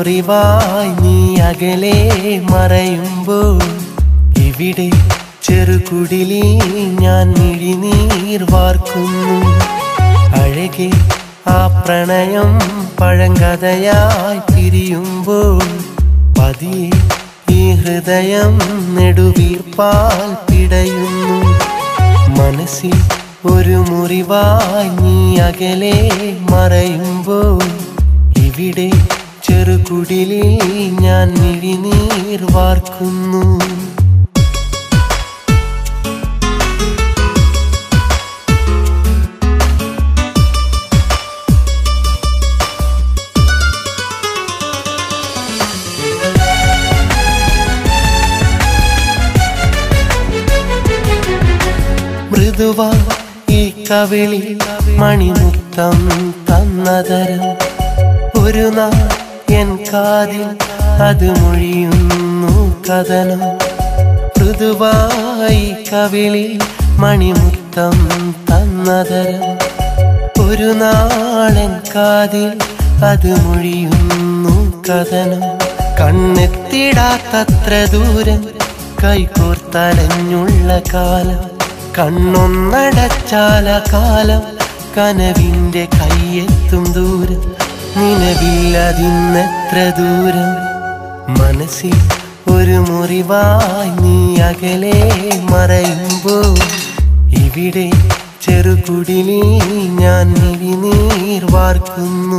മുറിവായി നീ അകലെ മറയുമ്പോൾ ഇവിടെ ചെറുകുടിലിൽ ഞാൻ മിഴിനീർ വാർക്കുന്നു അഴകെ ആ പ്രണയം പഴങ്കഥയായി പിരിയുമ്പോൾ പതിയെ ഈ ഹൃദയം നെടുവീർപ്പാൽ പിടയുന്നു മനസ്സിൽ ഒരു മുറിവായി നീ അകലെ മറയുമ്പോൾ ഇവിടെ ചെറുകുടിലിൽ ഞാൻ മിഴിനീർ വാർക്കുന്നു മൃദുവ ഈ കവിളി മണിമുത്തം തന്നതരം ഒരു നാൾ എൻ കാതിൽ അത് മൊഴിയുന്നു കഥനം മൃദുവായി കവിളി മണിമുത്തം തന്നതരം ഒരു നാളൻ കാതിൽ അത് മൊഴിയുന്നു കഥനം കണ്ണെത്തിടാത്തത്ര ദൂരം കൈകോർത്തലഞ്ഞുള്ള കാലം കണ്ണൊന്നടച്ചാല കാലം കനവിന്റെ കയ്യെത്തും ദൂരം നിലവില്ലതിന്നെത്ര ദൂരം മനസ്സിൽ ഒരു മുറിവായി നീ അകലെ മറയുമ്പോൾ ഇവിടെ ചെറുകുടിലിൽ ഞാൻ മിഴിനീർ വാർക്കുന്നു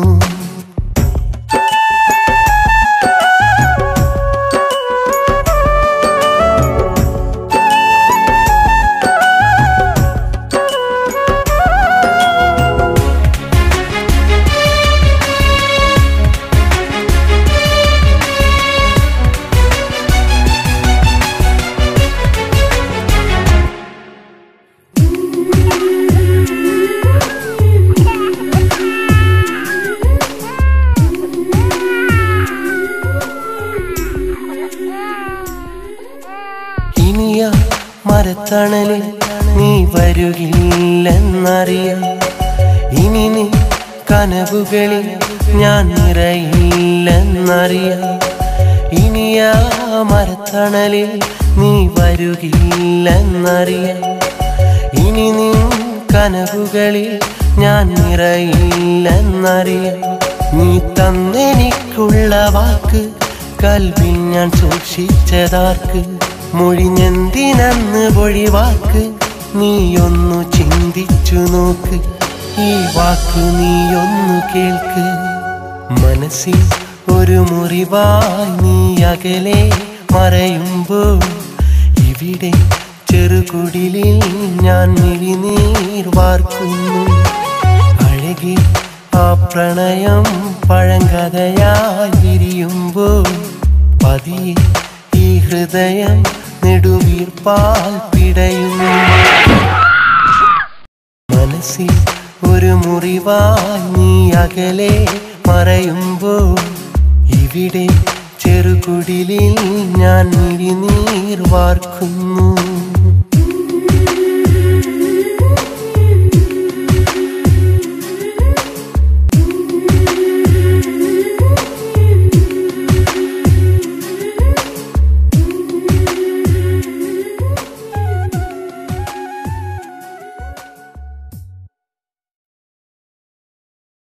ഇനിയ മരത്തണലിൽ നീ വരുകില്ലെന്നറിയാം ഇനി നീ കനവുകളിൽ ഞാൻ നിറയില്ലെന്നറിയാം ഇനിയ മരത്തണലിൽ നീ വരുകില്ലെന്നറിയാം ഇനി നീ കനവുകളിൽ ഞാൻ നിറയില്ലെന്നറിയാം നീ തന്നെനിക്കുള്ള വാക്ക് കൽവിൽ ഞാൻ സൂക്ഷിച്ചതാർക്ക് മൊഴിഞ്ഞെന്തിനന്ന് പൊഴിവാക്ക് നീയൊന്നു ചിന്തിച്ചു നോക്ക് ഈ വാക്ക് നീയൊന്നു കേൾക്ക് മനസ്സിൽ ഒരു മുറിവായി നീ അകലെ മറയുമ്പോൾ ഇവിടെ ചെറുകുടിലിൽ ഞാൻ മിഴിനീർ വാർക്കുന്നു അഴകി ആ പ്രണയം പഴങ്കഥയായി വിരിയുമ്പോൾ പതിയെ ഈ ഹൃദയം നെടുവീർപ്പാൽ പിടയുന്നു മനസ്സിൽ ഒരു മുറിവായി നീ അകലെ മറയുമ്പോൾ ഇവിടെ ചെറുകുടിലിൽ ഞാൻ മിഴിനീർ വാർക്കുന്നു